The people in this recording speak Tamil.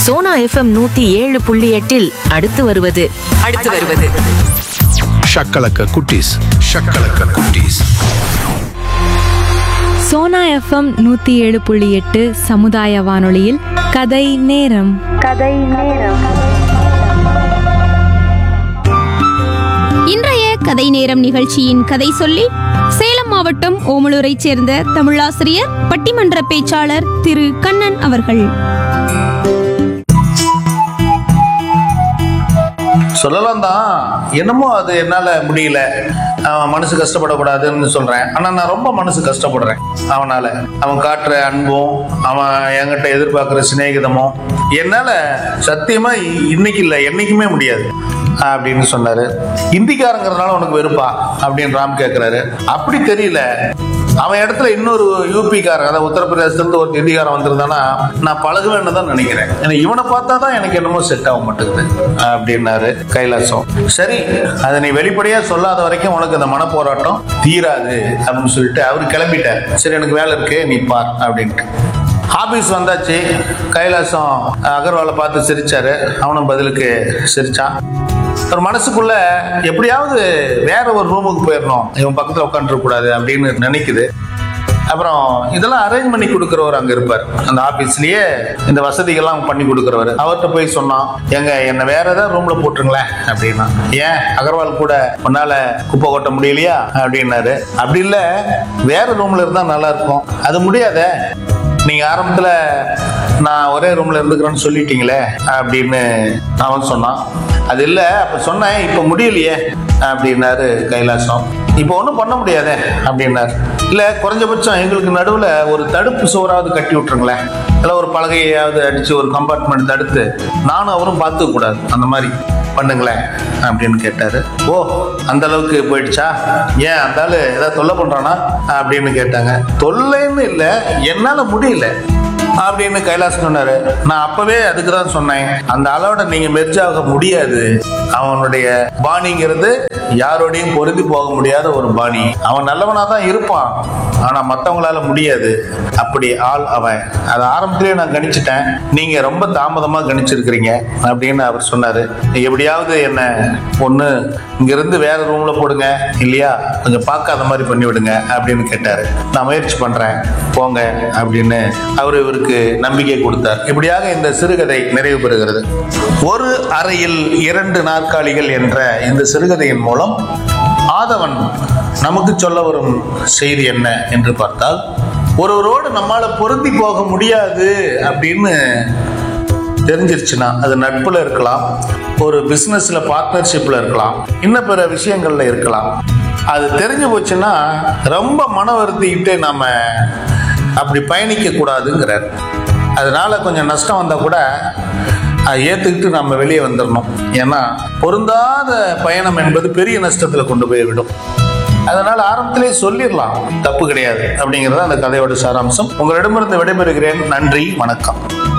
சோனா எஃப்எம் நூத்தி ஏழு புள்ளி எட்டில் அடுத்து வருவது அடுத்து வருவது ஷக்கலக்க குட்டீஸ் ஷக்கலக்க குட்டீஸ் சோனா எஃப்எம் நூற்றி ஏழு புள்ளி எட்டு சமுதாய வானொலியில் கதை நேரம் இன்றைய கதை நேரம் நிகழ்ச்சியின் கதை சொல்லி சேலம் மாவட்டம் ஓமலூரைச் சேர்ந்த தமிழாசிரியர் பட்டிமன்ற பேச்சாளர் திரு கண்ணன் அவர்கள் சொல்லலாம் தான் என்னமோ அது என்னால் முடியல அவன் மனசு கஷ்டப்படக்கூடாதுன்னு சொல்கிறேன் ஆனால் நான் ரொம்ப மனசு கஷ்டப்படுறேன் அவனால் அவன் காட்டுற அன்பும் அவன் என்கிட்ட எதிர்பார்க்குற சிநேகிதமும் என்னால் சத்தியமாக இன்னைக்கு இல்லை என்றைக்குமே முடியாது அப்படின்னு சொன்னாரு இந்திக்காரங்கிறதுனால உனக்கு வெறுப்பா அப்படின்னு ராம் கேட்குறாரு அப்படி தெரியல அவன் இடத்துல இன்னொரு யூபிக்காரன் அதாவது உத்தரப்பிரதேசத்துலேருந்து ஒரு இந்திக்காரன் வந்திருந்தானா நான் பழகுவேன்னு தான் நினைக்கிறேன் ஏன்னா இவனை பார்த்தா தான் எனக்கு என்னமோ செட் ஆக மாட்டேங்குது அப்படின்னாரு கைலாசம் சரி அதை நீ வெளிப்படையா சொல்லாத வரைக்கும் உனக்கு அந்த மனப்போராட்டம் தீராது அப்படின்னு சொல்லிட்டு அவரு கிளம்பிட்டார் சரி எனக்கு வேலை இருக்கு நீ பார் அப்படின்ட்டு ஆபீஸ் வந்தாச்சு கைலாசம் அகர்வாலை பார்த்து சிரிச்சாரு அவனும் பதிலுக்கு சிரிச்சான் ஒரு மனசுக்குள்ள எப்படியாவது வேற ஒரு ரூமுக்கு போயிடணும் இவன் பக்கத்துல உட்காந்துருக்க கூடாது அப்படின்னு நினைக்குது அப்புறம் இதெல்லாம் அரேஞ்ச் பண்ணி கொடுக்குறவர் அங்க இருப்பார் அந்த ஆபீஸ்லயே இந்த வசதிகள்லாம் பண்ணி கொடுக்குறவர் அவர்கிட்ட போய் சொன்னான் எங்க என்ன வேற ஏதாவது ரூம்ல போட்டுருங்களேன் அப்படின்னா ஏன் அகர்வால் கூட உன்னால குப்பை கொட்ட முடியலையா அப்படின்னாரு அப்படி இல்ல வேற ரூம்ல இருந்தா நல்லா இருக்கும் அது முடியாதே நீங்க ஆரம்பத்துல நான் ஒரே ரூம்ல இருந்துக்கிறேன்னு சொல்லிட்டீங்களே அப்படின்னு அவன் சொன்னான் அது இல்ல அப்ப சொன்னேன் இப்ப முடியலையே அப்படின்னாரு கைலாசம் இப்போ ஒன்றும் பண்ண முடியாதே அப்படின்னாரு இல்ல குறைஞ்சபட்சம் எங்களுக்கு நடுவுல ஒரு தடுப்பு சுவராவது கட்டி விட்டுருங்களேன் இல்லை ஒரு பலகையாவது அடிச்சு ஒரு கம்பார்ட்மெண்ட் தடுத்து நானும் அவரும் பார்த்துக்க கூடாது அந்த மாதிரி பண்ணுங்களேன் அப்படின்னு கேட்டாரு ஓ அந்த அளவுக்கு போயிடுச்சா ஏன் அந்த ஆளு ஏதாவது தொல்லை பண்றானா அப்படின்னு கேட்டாங்க தொல்லைன்னு இல்லை என்னால முடியல அப்படின்னு கைலாஸ் சொன்னாரு நான் அப்பவே அதுக்கு தான் சொன்னேன் அந்த அளவோட நீங்க மெர்ஜ் ஆக முடியாது அவனுடைய பாணிங்கிறது யாரோடையும் பொருந்தி போக முடியாத ஒரு பாணி அவன் நல்லவனா தான் இருப்பான் ஆனா மத்தவங்களால முடியாது அப்படி ஆள் அவன் அதை ஆரம்பத்திலேயே நான் கணிச்சிட்டேன் நீங்க ரொம்ப தாமதமா கணிச்சிருக்கிறீங்க அப்படின்னு அவர் சொன்னாரு எப்படியாவது என்ன ஒண்ணு இங்க இருந்து வேற ரூம்ல போடுங்க இல்லையா கொஞ்சம் பார்க்காத மாதிரி பண்ணி விடுங்க அப்படின்னு கேட்டாரு நான் முயற்சி பண்றேன் போங்க அப்படின்னு அவர் இவருக்கு நம்பிக்கை கொடுத்தார் இப்படியாக இந்த சிறுகதை நிறைவு பெறுகிறது ஒரு அறையில் இரண்டு நாற்காலிகள் என்ற இந்த சிறுகதையின் மூலம் ஆதவன் நமக்கு சொல்ல வரும் செய்தி என்ன என்று பார்த்தால் ஒருவரோடு நம்மால பொருந்தி போக முடியாது அப்படின்னு தெரிஞ்சிருச்சுன்னா அது நட்புல இருக்கலாம் ஒரு பிசினஸ்ல பார்ட்னர்ஷிப்ல இருக்கலாம் இன்னும் பிற விஷயங்கள்ல இருக்கலாம் அது தெரிஞ்சு போச்சுன்னா ரொம்ப மன வருத்திக்கிட்டு நம்ம அப்படி பயணிக்க கூடாதுங்கிறார் அதனால கொஞ்சம் நஷ்டம் வந்தா கூட அதை ஏத்துக்கிட்டு நம்ம வெளியே வந்துடணும் ஏன்னா பொருந்தாத பயணம் என்பது பெரிய நஷ்டத்துல கொண்டு போய் விடும் அதனால ஆரம்பத்திலே சொல்லிடலாம் தப்பு கிடையாது அப்படிங்கிறது அந்த கதையோட சாராம்சம் உங்களிடமிருந்து விடைபெறுகிறேன் நன்றி வணக்கம்